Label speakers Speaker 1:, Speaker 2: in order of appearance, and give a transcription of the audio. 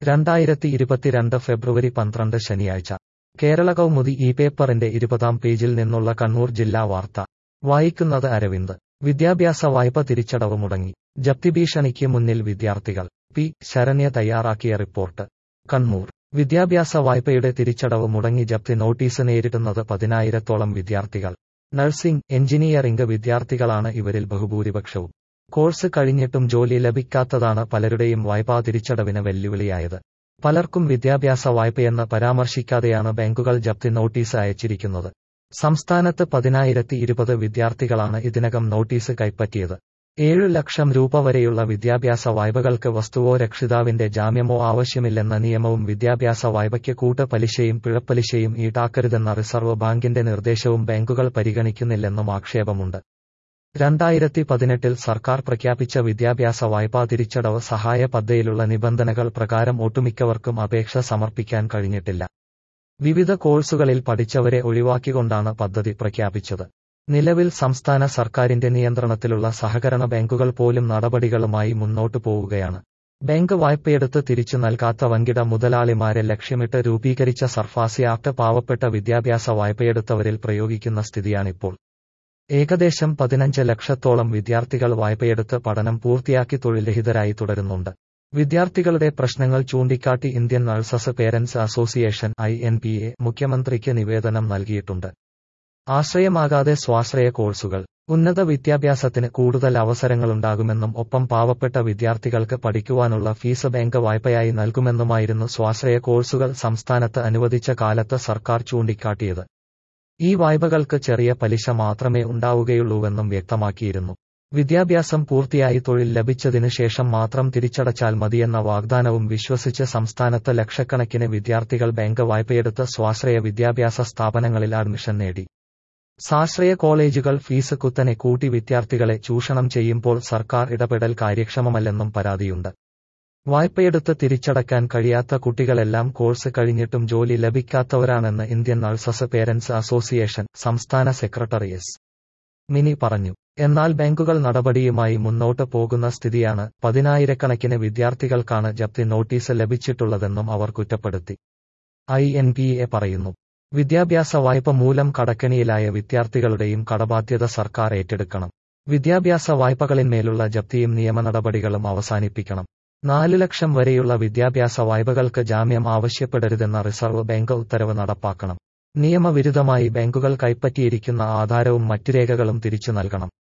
Speaker 1: രണ്ടായിരത്തി ഇരുപത്തിരണ്ട് ഫെബ്രുവരി പന്ത്രണ്ട് ശനിയാഴ്ച കേരള കൗമുദി ഈ പേപ്പറിന്റെ ഇരുപതാം പേജിൽ നിന്നുള്ള കണ്ണൂർ ജില്ലാ വാർത്ത വായിക്കുന്നത് അരവിന്ദ് വിദ്യാഭ്യാസ വായ്പ തിരിച്ചടവ് മുടങ്ങി ജപ്തി ഭീഷണിക്ക് മുന്നിൽ വിദ്യാർത്ഥികൾ പി ശരണ്യ തയ്യാറാക്കിയ റിപ്പോർട്ട് കണ്ണൂർ വിദ്യാഭ്യാസ വായ്പയുടെ തിരിച്ചടവ് മുടങ്ങി ജപ്തി നോട്ടീസ് നേരിടുന്നത് പതിനായിരത്തോളം വിദ്യാർത്ഥികൾ നഴ്സിംഗ് എഞ്ചിനീയറിംഗ് വിദ്യാർത്ഥികളാണ് ഇവരിൽ ബഹുഭൂരിപക്ഷവും കോഴ്സ് കഴിഞ്ഞിട്ടും ജോലി ലഭിക്കാത്തതാണ് പലരുടെയും വായ്പാ തിരിച്ചടവിന് വെല്ലുവിളിയായത് പലർക്കും വിദ്യാഭ്യാസ വായ്പയെന്ന് പരാമർശിക്കാതെയാണ് ബാങ്കുകൾ ജപ്തി നോട്ടീസ് അയച്ചിരിക്കുന്നത് സംസ്ഥാനത്ത് പതിനായിരത്തി ഇരുപത് വിദ്യാർത്ഥികളാണ് ഇതിനകം നോട്ടീസ് കൈപ്പറ്റിയത് ഏഴു ലക്ഷം രൂപ വരെയുള്ള വിദ്യാഭ്യാസ വായ്പകൾക്ക് വസ്തുവോ രക്ഷിതാവിന്റെ ജാമ്യമോ ആവശ്യമില്ലെന്ന നിയമവും വിദ്യാഭ്യാസ വായ്പയ്ക്ക് കൂട്ട പലിശയും പിഴപ്പലിശയും ഈടാക്കരുതെന്ന റിസർവ് ബാങ്കിന്റെ നിർദ്ദേശവും ബാങ്കുകൾ പരിഗണിക്കുന്നില്ലെന്നും ആക്ഷേപമുണ്ട് രണ്ടായിരത്തി പതിനെട്ടിൽ സർക്കാർ പ്രഖ്യാപിച്ച വിദ്യാഭ്യാസ വായ്പാ തിരിച്ചടവ് സഹായ പദ്ധതിയിലുള്ള നിബന്ധനകൾ പ്രകാരം ഒട്ടുമിക്കവർക്കും അപേക്ഷ സമർപ്പിക്കാൻ കഴിഞ്ഞിട്ടില്ല വിവിധ കോഴ്സുകളിൽ പഠിച്ചവരെ ഒഴിവാക്കിക്കൊണ്ടാണ് പദ്ധതി പ്രഖ്യാപിച്ചത് നിലവിൽ സംസ്ഥാന സർക്കാരിന്റെ നിയന്ത്രണത്തിലുള്ള സഹകരണ ബാങ്കുകൾ പോലും നടപടികളുമായി മുന്നോട്ടു പോവുകയാണ് ബാങ്ക് വായ്പയെടുത്ത് തിരിച്ചു നൽകാത്ത വൻകിട മുതലാളിമാരെ ലക്ഷ്യമിട്ട് രൂപീകരിച്ച സർഫാസി ആക്ട് പാവപ്പെട്ട വിദ്യാഭ്യാസ വായ്പയെടുത്തവരിൽ പ്രയോഗിക്കുന്ന സ്ഥിതിയാണിപ്പോൾ ഏകദേശം പതിനഞ്ച് ലക്ഷത്തോളം വിദ്യാർത്ഥികൾ വായ്പയെടുത്ത് പഠനം പൂർത്തിയാക്കി തൊഴിൽരഹിതരായി തുടരുന്നുണ്ട് വിദ്യാർത്ഥികളുടെ പ്രശ്നങ്ങൾ ചൂണ്ടിക്കാട്ടി Indian nurses parents association I N P A മുഖ്യമന്ത്രിക്ക് നിവേദനം നൽകിയിട്ടുണ്ട് ആശ്രയമാകാതെ സ്വാശ്രയ കോഴ്സുകൾ ഉന്നത വിദ്യാഭ്യാസത്തിന് കൂടുതൽ അവസരങ്ങളുണ്ടാകുമെന്നും ഒപ്പം പാവപ്പെട്ട വിദ്യാർത്ഥികൾക്ക് പഠിക്കുവാനുള്ള ഫീസ് ബാങ്ക് വായ്പയായി നൽകുമെന്നുമായിരുന്നു സ്വാശ്രയ കോഴ്സുകൾ സംസ്ഥാനത്ത് അനുവദിച്ച കാലത്ത് സർക്കാർ ചൂണ്ടിക്കാട്ടിയത് ഈ വായ്പകൾക്ക് ചെറിയ പലിശ മാത്രമേ ഉണ്ടാവുകയുള്ളൂവെന്നും വ്യക്തമാക്കിയിരുന്നു വിദ്യാഭ്യാസം പൂർത്തിയായി തൊഴിൽ ലഭിച്ചതിനു ശേഷം മാത്രം തിരിച്ചടച്ചാൽ മതിയെന്ന വാഗ്ദാനവും വിശ്വസിച്ച് സംസ്ഥാനത്ത് ലക്ഷക്കണക്കിന് വിദ്യാർത്ഥികൾ ബാങ്ക് വായ്പയെടുത്ത് സ്വാശ്രയ വിദ്യാഭ്യാസ സ്ഥാപനങ്ങളിൽ അഡ്മിഷൻ നേടി സാശ്രയ കോളേജുകൾ ഫീസ് കുത്തനെ കൂട്ടി വിദ്യാർത്ഥികളെ ചൂഷണം ചെയ്യുമ്പോൾ സർക്കാർ ഇടപെടൽ കാര്യക്ഷമമല്ലെന്നും പരാതിയുണ്ട് വായ്പയെടുത്ത് തിരിച്ചടക്കാൻ കഴിയാത്ത കുട്ടികളെല്ലാം കോഴ്സ് കഴിഞ്ഞിട്ടും ജോലി ലഭിക്കാത്തവരാണെന്ന് ഇന്ത്യൻ നഴ്സസ് പേരന്റ്സ് അസോസിയേഷൻ സംസ്ഥാന സെക്രട്ടറി എസ് മിനി പറഞ്ഞു എന്നാൽ ബാങ്കുകൾ നടപടിയുമായി മുന്നോട്ട് പോകുന്ന സ്ഥിതിയാണ് പതിനായിരക്കണക്കിന് വിദ്യാർത്ഥികൾക്കാണ് ജപ്തി നോട്ടീസ് ലഭിച്ചിട്ടുള്ളതെന്നും അവർ കുറ്റപ്പെടുത്തി ഐ എൻ പി എ പറയുന്നു വിദ്യാഭ്യാസ വായ്പ മൂലം കടക്കണിയിലായ വിദ്യാർത്ഥികളുടെയും കടബാധ്യത സർക്കാർ ഏറ്റെടുക്കണം വിദ്യാഭ്യാസ വായ്പകളിന്മേലുള്ള ജപ്തിയും നിയമ നടപടികളും അവസാനിപ്പിക്കണം നാലു ലക്ഷം വരെയുള്ള വിദ്യാഭ്യാസ വായ്പകൾക്ക് ജാമ്യം ആവശ്യപ്പെടരുതെന്ന റിസർവ് ബാങ്ക് ഉത്തരവ് നടപ്പാക്കണം നിയമവിരുദ്ധമായി ബാങ്കുകൾ കൈപ്പറ്റിയിരിക്കുന്ന ആധാരവും മറ്റു രേഖകളും തിരിച്ചു നൽകണം